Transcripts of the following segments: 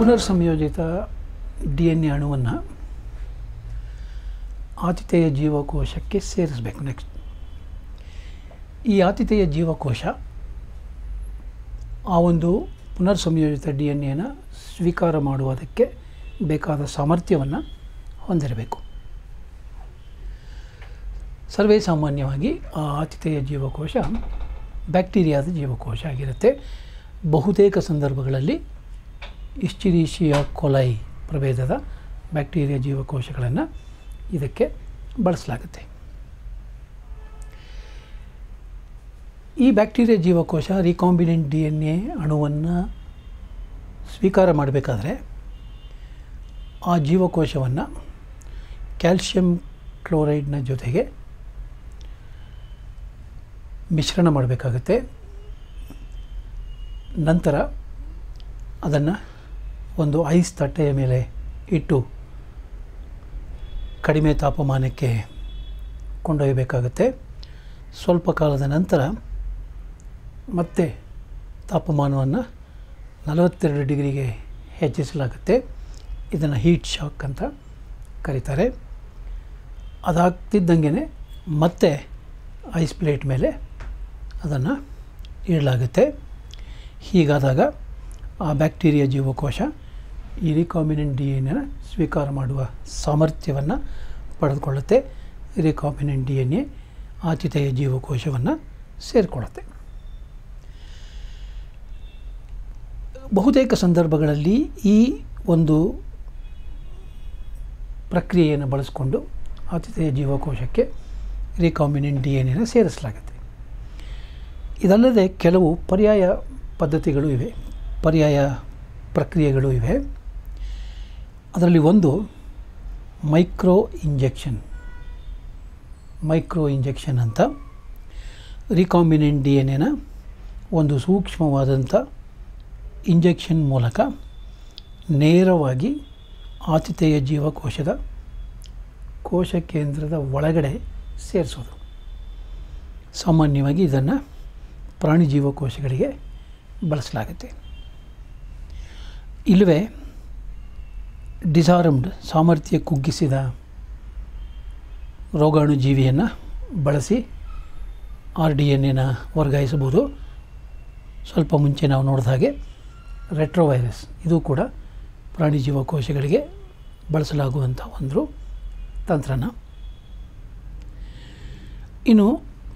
ಪುನರ್ ಸಂಯೋಜಿತ D N A ಅಣುವನ್ನು ಆತಿಥೇಯ ಜೀವಕೋಶಕ್ಕೆ ಸೇರಿಸಬೇಕು ನೆಕ್ಸ್ಟ್ ಈ ಆತಿಥೇಯ ಜೀವಕೋಶ ಆ ಒಂದು ಪುನರ್ ಸಂಯೋಜಿತ ಡಿ ಎನ್ ಎನ ಸ್ವೀಕಾರ ಮಾಡುವುದಕ್ಕೆ ಬೇಕಾದ ಸಾಮರ್ಥ್ಯವನ್ನು ಹೊಂದಿರಬೇಕು ಸರ್ವೇ ಸಾಮಾನ್ಯವಾಗಿ ಆ ಆತಿಥೇಯ ಜೀವಕೋಶ ಬ್ಯಾಕ್ಟೀರಿಯಾದ ಜೀವಕೋಶ ಆಗಿರುತ್ತೆ ಬಹುತೇಕ ಸಂದರ್ಭಗಳಲ್ಲಿ ಇಸ್ಚಿರೀಶಿಯಾ ಕೊಲೈ ಪ್ರಭೇದದ ಬ್ಯಾಕ್ಟೀರಿಯಾ ಜೀವಕೋಶಗಳನ್ನು ಇದಕ್ಕೆ ಬಳಸಲಾಗುತ್ತೆ ಈ ಬ್ಯಾಕ್ಟೀರಿಯಾ ಜೀವಕೋಶ ರಿಕಾಂಬಿನೆಂಟ್ ಡಿ ಎನ್ ಎ ಅಣುವನ್ನು ಸ್ವೀಕಾರ ಮಾಡಬೇಕಾದ್ರೆ ಆ ಜೀವಕೋಶವನ್ನು ಕ್ಯಾಲ್ಶಿಯಂ ಕ್ಲೋರೈಡ್ನ ಜೊತೆಗೆ ಮಿಶ್ರಣ ಮಾಡಬೇಕಾಗುತ್ತೆ ನಂತರ ಅದನ್ನು ಒಂದು ಐಸ್ ತಟ್ಟೆಯ ಮೇಲೆ ಇಟ್ಟು ಕಡಿಮೆ ತಾಪಮಾನಕ್ಕೆ ಕೊಂಡೊಯ್ಯಬೇಕಾಗುತ್ತೆ ಸ್ವಲ್ಪ ಕಾಲದ ನಂತರ ಮತ್ತೆ ತಾಪಮಾನವನ್ನು ನಲವತ್ತೆರಡು ಡಿಗ್ರಿಗೆ ಹೆಚ್ಚಿಸಲಾಗುತ್ತೆ ಇದನ್ನು ಹೀಟ್ ಶಾಕ್ ಅಂತ ಕರೀತಾರೆ ಅದಾಗ್ತಿದ್ದಂಗೆ ಮತ್ತೆ ಐಸ್ ಪ್ಲೇಟ್ ಮೇಲೆ ಅದನ್ನು ಇಡಲಾಗುತ್ತೆ ಹೀಗಾದಾಗ ಆ ಬ್ಯಾಕ್ಟೀರಿಯಾ ಜೀವಕೋಶ ಈ ರಿಕಾಮಿನೆಂಟ್ ಡಿ ಎನ್ ಎನ ಸ್ವೀಕಾರ ಮಾಡುವ ಸಾಮರ್ಥ್ಯವನ್ನು ಪಡೆದುಕೊಳ್ಳುತ್ತೆ ರಿಕಾಮಿನೆಂಟ್ ಡಿ ಎನ್ ಎ ಆತಿಥೇಯ ಜೀವಕೋಶವನ್ನು ಸೇರಿಕೊಳ್ಳುತ್ತೆ ಬಹುತೇಕ ಸಂದರ್ಭಗಳಲ್ಲಿ ಈ ಒಂದು ಪ್ರಕ್ರಿಯೆಯನ್ನು ಬಳಸಿಕೊಂಡು ಆತಿಥೇಯ ಜೀವಕೋಶಕ್ಕೆ ರಿಕಾಮಿನೆಂಟ್ ಡಿ ಎನ್ ಎನ ಸೇರಿಸಲಾಗುತ್ತೆ ಇದಲ್ಲದೆ ಕೆಲವು ಪರ್ಯಾಯ ಪದ್ಧತಿಗಳು ಇವೆ ಪರ್ಯಾಯ ಪ್ರಕ್ರಿಯೆಗಳು ಇವೆ ಅದರಲ್ಲಿ ಒಂದು ಮೈಕ್ರೋ ಇಂಜೆಕ್ಷನ್ ಮೈಕ್ರೋ ಇಂಜೆಕ್ಷನ್ ಅಂತ ರಿಕಾಂಬಿನೆಂಟ್ ಡಿ ಎನ್ ಎನ ಒಂದು ಸೂಕ್ಷ್ಮವಾದಂಥ ಇಂಜೆಕ್ಷನ್ ಮೂಲಕ ನೇರವಾಗಿ ಆತಿಥೇಯ ಜೀವಕೋಶದ ಕೋಶ ಕೇಂದ್ರದ ಒಳಗಡೆ ಸೇರಿಸೋದು ಸಾಮಾನ್ಯವಾಗಿ ಇದನ್ನು ಪ್ರಾಣಿ ಜೀವಕೋಶಗಳಿಗೆ ಬಳಸಲಾಗುತ್ತೆ ಇಲ್ಲವೇ ಡಿಸಾರ್ಮ್ಡ್ ಸಾಮರ್ಥ್ಯ ಕುಗ್ಗಿಸಿದ ರೋಗಾಣು ಜೀವಿಯನ್ನು ಬಳಸಿ ಆರ್ ಡಿ ಎನ್ ಎನ ವರ್ಗಾಯಿಸಬಹುದು ಸ್ವಲ್ಪ ಮುಂಚೆ ನಾವು ನೋಡಿದ ಹಾಗೆ ರೆಟ್ರೋವೈರಸ್ ಇದು ಕೂಡ ಪ್ರಾಣಿ ಜೀವಕೋಶಗಳಿಗೆ ಬಳಸಲಾಗುವಂಥ ಒಂದು ತಂತ್ರನ ಇನ್ನು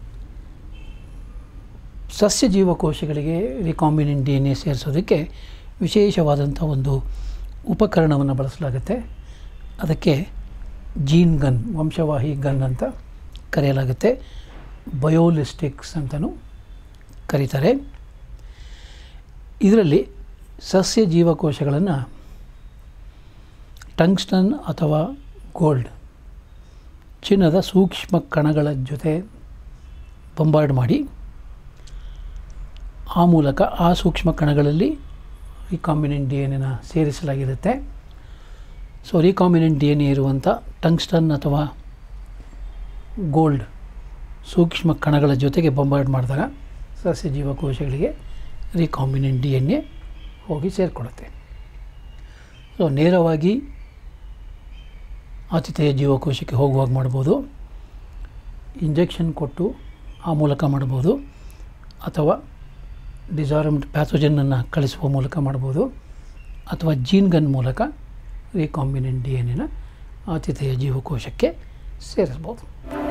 ಸಸ್ಯ ಜೀವಕೋಶಗಳಿಗೆ ರಿಕಾಂಬಿನೆಂಟ್ ಡಿ ಎನ್ ಎ ಸೇರಿಸೋದಕ್ಕೆ ವಿಶೇಷವಾದಂಥ ಒಂದು ಉಪಕರಣವನ್ನು ಬಳಸಲಾಗುತ್ತೆ ಅದಕ್ಕೆ ಜೀನ್ ಗನ್ ವಂಶವಾಹಿ ಗನ್ ಅಂತ ಕರೆಯಲಾಗುತ್ತೆ ಬಯೋಲಿಸ್ಟಿಕ್ಸ್ ಅಂತಲೂ ಕರೀತಾರೆ ಇದರಲ್ಲಿ ಸಸ್ಯ ಜೀವಕೋಶಗಳನ್ನು ಟಂಗ್ಸ್ಟನ್ ಅಥವಾ ಗೋಲ್ಡ್ ಚಿನ್ನದ ಸೂಕ್ಷ್ಮ ಕಣಗಳ ಜೊತೆ ಬಂಬಾರ್ಡ್ ಮಾಡಿ ಆ ಮೂಲಕ ಆ ಸೂಕ್ಷ್ಮ ಕಣಗಳಲ್ಲಿ ರಿಕಾಂಬಿನೆಂಟ್ ಡಿ ಎನ್ ಎನ ಸೇರಿಸಲಾಗಿರುತ್ತೆ so recombinant D N A ಇರುವಂಥ ಟಂಗ್ಸ್ಟನ್ ಅಥವಾ ಗೋಲ್ಡ್ ಸೂಕ್ಷ್ಮ ಕಣಗಳ ಜೊತೆಗೆ ಬಂಬಾರ್ಡ್ ಮಾಡಿದಾಗ ಸಸ್ಯ ಜೀವಕೋಶಗಳಿಗೆ ರಿಕಾಂಬಿನೆಂಟ್ ಡಿ ಎನ್ ಎ ಹೋಗಿ ಸೇರಿಕೊಳ್ಳುತ್ತೆ ಸೊ ನೇರವಾಗಿ ಆತಿಥೇಯ ಜೀವಕೋಶಕ್ಕೆ ಹೋಗುವಾಗ ಮಾಡ್ಬೋದು ಇಂಜೆಕ್ಷನ್ ಕೊಟ್ಟು ಆ ಮೂಲಕ ಮಾಡ್ಬೋದು ಅಥವಾ ಡಿಸಾರ್ಮ್ಡ್ ಪ್ಯಾಥೋಜನನ್ನು ಕಳಿಸುವ ಮೂಲಕ ಮಾಡ್ಬೋದು ಅಥವಾ ಜೀನ್ ಗನ್ ಮೂಲಕ ರಿಕಾಂಬಿನೆಂಟ್ ಡಿ ಎನ್ ಎನ ಆತಿಥೇಯ ಜೀವಕೋಶಕ್ಕೆ ಸೇರಿಸ್ಬೋದು